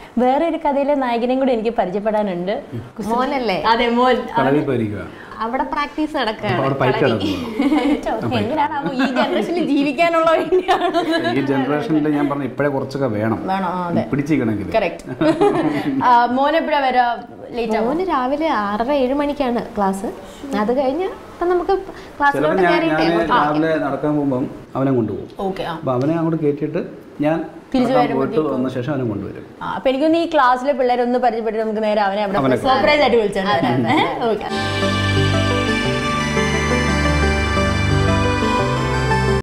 വേറെ ഒരു കഥയിലെ നായകനെയും കൂടി എനിക്ക് പരിചയപ്പെടാനുണ്ട് മോനല്ലേ അതെ മോൻ കളവി പോയിരിക്കുക അവിടെ പ്രാക്ടീസ് നടക്കുകയാണ് അവിടെ പൈക്ക് കിടക്കുക എങ്ങനെയാണ് ഈ ജനറേഷനിൽ ജീവിക്കാനുള്ള വേണ്ടിയാണ് ഈ ജനറേഷനിൽ ഞാൻ പറഞ്ഞു ഇപ്പോഴേ കുറച്ചൊക്കെ വേണം വേണോ ആ, അതെ പിടിച്ചിരിക്കണമെങ്കിൽ കറക്റ്റ് മോൻ എപ്പോഴാ വരാ ലേറ്റ് ആവും മോന് രാവിലെ ആറര ഏഴ് മണിക്കാണ് ക്ലാസ് അത് കഴിഞ്ഞ് ഇപ്പൊ നമുക്ക് ചിലപ്പോൾ ക്ലാസ്സിലോട്ട് ഞാൻ കയറിയിട്ടേ ഞാൻ രാവിലെ നടക്കാൻ പോകുമ്പം അവനെ കൊണ്ടുപോകും ഓക്കെ ആ അപ്പോൾ അവനെ അങ്ങോട്ട് കയറ്റിയിട്ട് ഞാൻ തിരിച്ച് നടക്കാൻ പോയിട്ട് വന്ന ശേഷം അവനെ കൊണ്ടുവരും ആ, അപ്പൊ എനിക്കൊന്ന് ഈ ക്ലാസ്സിലെ പിള്ളേരെ ഒന്ന് പരിചയപ്പെട്ട് നമുക്ക് നേരെ അവനെ അവിടെ അവനെ സർപ്രൈസ് ആയിട്ട് വിളിച്ചോണ്ട് ഓക്കെ